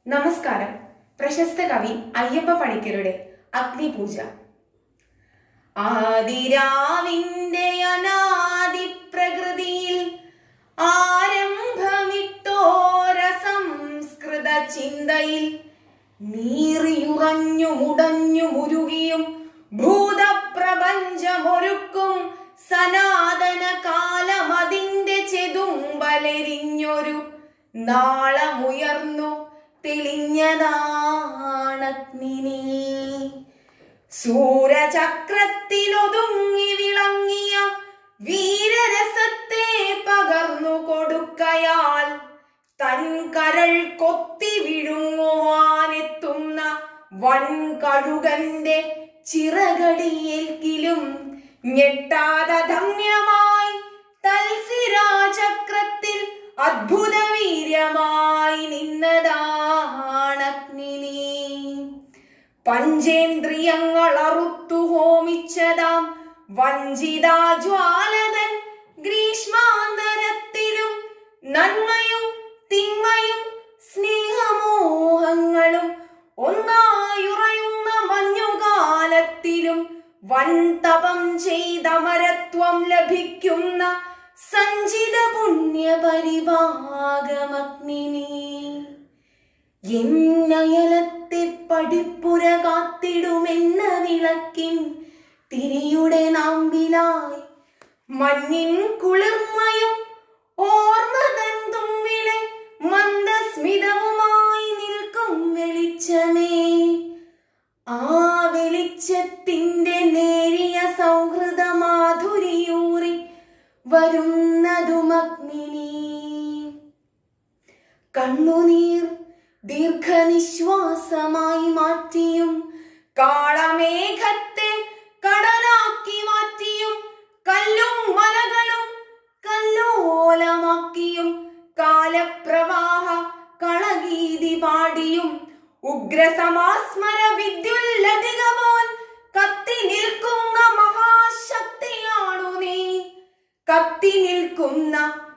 നമസ്കാരം പ്രശസ്ത കവി അയ്യപ്പ പണിക്കരുടെ അഗ്നിപൂജ ആദിരാവിന്റെ അനാദി പ്രകൃതിയിൽ ആരംഭമിട്ടോര സംസ്കൃത ചിന്തയിൽ നീറിയുറഞ്ഞു മുടഞ്ഞു മുരുകിയും ഭൂതപ്രപഞ്ചമൊരുക്കും സനാതന കാലമതിന്റെ ചെതുമ്പലെരിഞ്ഞൊരു നാളമുയർന്നു തെളിഞ്ഞതാണഗ്നിനി സൂരചക്രത്തിലൊതുങ്ങി വിളങ്ങിയ വീരരസത്തെ പകർന്നു കൊടുക്കയാൽ തൻ കരൾ കൊത്തി വിഴുങ്ങുവാനെത്തുന്ന വൻകഴുകന്റെ ചിറകടിയേൽക്കിലും ഞെട്ടാതെ ധന്യമായി തൽസിരാചക്രത്തിൽ അദ്ഭുത വീര്യമായി നിന്നതാണഗ്നിനി പഞ്ചേന്ദ്രിയങ്ങൾ അറുത്തു ഹോമിച്ചതാം വഞ്ചിതാജ്വാലതൻ ഗ്രീഷ്മാന്തരത്തിലും നന്മയും തിന്മയും സ്നേഹമോഹങ്ങളും ഒന്നായുറയുന്ന മഞ്ഞുകാലത്തിലും വൻ തപം ചെയ്ത മരത്വം ലഭിക്കുന്ന സഞ്ചിത പുണ്യ പരിഭാഗമഗ്നിനി എന്നയലത്തെ പടിപ്പുര കാത്തിടുമെന്ന വിളക്കിൻ തിരിയുടെ നാമ്പിലായി മഞ്ഞിൻ കുളിർമയും ഓർമ്മ തൻ തുമ്പിലെ മന്ദസ്മിതവുമായി നിൽക്കും വെളിച്ചമേ ആ വെളിച്ചത്തിന്റെ നേരിയ സൗഹൃദ മാധുരിയൂറി വരുന്നതുമഗ്നിനി കണ്ണുനീർ ദീർഘനിശ്വാസമായി മാറ്റിയും കാളമേഘത്തെ കടലാക്കി മാറ്റിയും കല്ലും മലകളും കല്ലോലമാക്കിയും കാലപ്രവാഹ കളഗീതി പാടിയും ഉഗ്രസമാസ്മര വിദ്യുല്ലതികപോൽ കത്തി നിൽക്കുന്ന മഹാശക്തിയാണു നീ കത്തി നിൽക്കുന്ന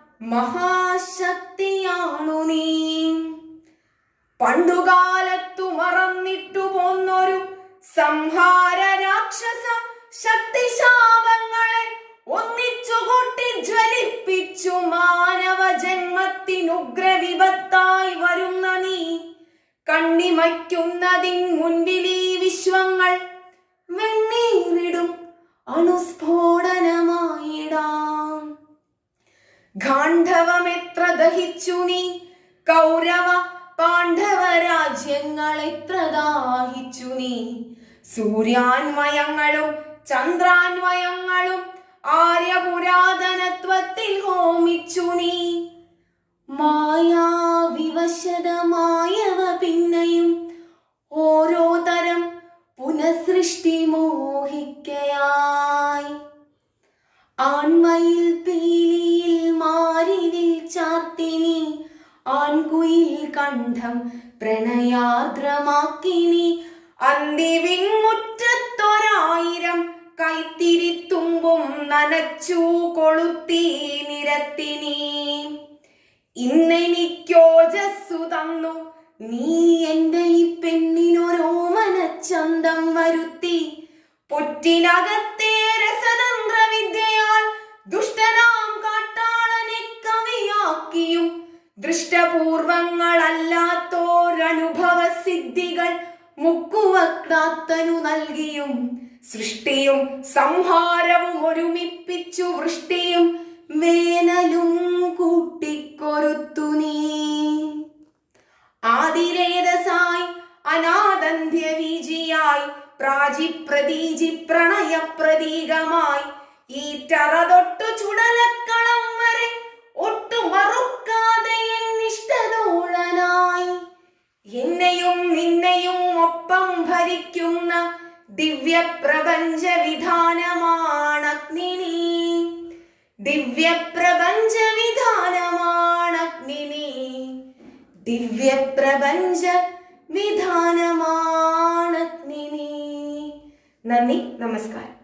മഹാശക്തിയാണു നീ പണ്ടുകാലത്തു മറന്നിട്ടു പോന്നൊരു സംഹാര രാക്ഷസ ശക്തിശാപങ്ങളെ ഒന്നിച്ചുകൂട്ടി ജ്വലിപ്പിച്ചു മാനവ ജന്മത്തിനുഗ്രവിപത്തായി വരുന്ന നീ കണ്ണിമയ്ക്കുന്നതിൻ മുൻപിൽ ഈ വിശ്വങ്ങൾ വെണ്ണീറിടും അണുസ്ഫോടനമായിടാം ഗാന്ധവമെത്ര ദഹിച്ചു നീ കൗരവ പാണ്ഡവ രാജ്യങ്ങൾ എത്ര ദാഹിച്ചു നീ സൂര്യാന്വയങ്ങളും ചന്ദ്രാന്വയങ്ങളും ആര്യപുരാതനത്വത്തിൽ ഹോമിച്ചു നീ മായാവിവശതമായവ പിന്നെയും ഓരോ തരം പുനഃസൃഷ്ടി മോഹിക്കയായി ആൺമയിൽ പീലിയിൽ മാരിവിൽ ചാർത്തിനി ആൺകുയിൽ കണ്ഠം പ്രണയാർദ്രമാക്കിനി അന്തിവിങ്ങുറ്റത്തൊരായിരം കൈത്തിരിത്തുമ്പും നനച്ചു കൊളുത്തി നിരത്തിനി ഇന്നെനിക്കോജസ്സു തന്നു നീ എന്റെ ഈ പെണ്ണിനൊരോമന ചന്തം വരുത്തി പൊറ്റിനകത്തെ രസതന്ത്ര വിദ്യയാൽ ദുഷ്ടനാം കാട്ടാളനെ കവിയാക്കിയും ദൃഷ്ടപൂർവങ്ങളല്ലാത്തോരനുഭവ സിദ്ധികൾ മുക്കുവക്രാത്തനു നൽകിയും സൃഷ്ടിയും സംഹാരവും ഒരുമിപ്പിച്ചു വൃഷ്ടിയും വേനലും കൂട്ടിക്കൊരുത്തു നീ ആതിരേതസായി അനാദന്ത്യവീജിയായി പ്രാചിപ്രതീജി പ്രണയ പ്രതീകമായി ഈ ടറ തൊട്ടു ചുടലക്കളം വരെ ഒട്ടു മറുക്കാതെ എന്നിഷ്ടതോഴനായി എന്നെയും നിന്നെയും ഒപ്പം ഭരിക്കുന്ന ദിവ്യപ്രപഞ്ച വിധാനമാണഗ്നിനി ദിവ്യപ്രപഞ്ച വിധാനമാണഗ്നിനി ദിവ്യപ്രപഞ്ച വിധാനമാണഗ്നിനി നന്ദി നമസ്കാരം